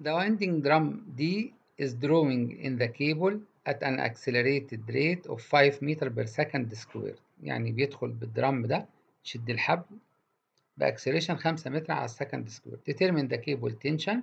The winding drum D is drawing in the cable at an accelerated rate of 5 meter per second square يعني بيدخل بالدرام ده يشد الحبل بأكسلريشن 5 متر على السكند سكوير determine the cable tension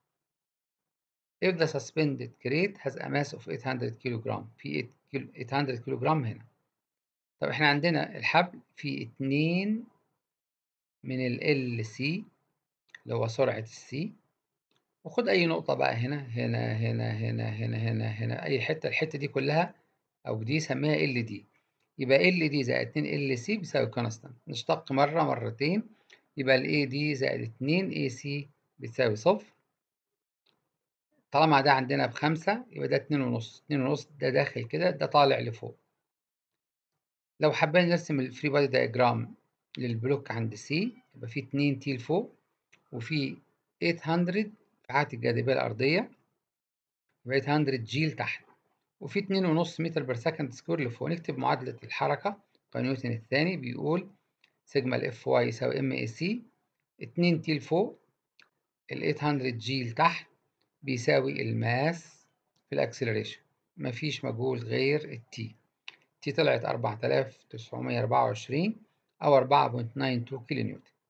if the suspended crate has a mass of 800 كيلوغرام في 800 كيلوغرام هنا طب احنا عندنا الحبل فيه 2 من ال LC اللي هو سرعة السي وخد أي نقطة بقى هنا هنا هنا هنا هنا هنا هنا أي حتة الحتة دي كلها أو دي سميها ال دي يبقى ال دي زائد 2 ال سي بيساوي كونستانت نشتق مرة مرتين يبقى ال اي دي زائد 2 اي سي بتساوي صفر طالما ده عندنا بخمسة يبقى ده اتنين ونص اتنين ونص ده داخل كده ده طالع لفوق لو حبينا نرسم الفري بادي دايجرام للبلوك عند سي يبقى في اتنين تي لفوق وفي 800 دفعات الجاذبية الأرضية يبقى 800 جي لتحت وفي اتنين ونص متر بر سكند سكوير لفوق نكتب معادلة الحركة نيوتن الثاني بيقول سيجما الاف واي يساوي ام اي سي 2 تي لفوق ال 800 جي لتحت بيساوي الماس في الاكسلريشن مفيش مجهول غير التي تي طلعت 4924 أو 4.92 كيلو نيوتن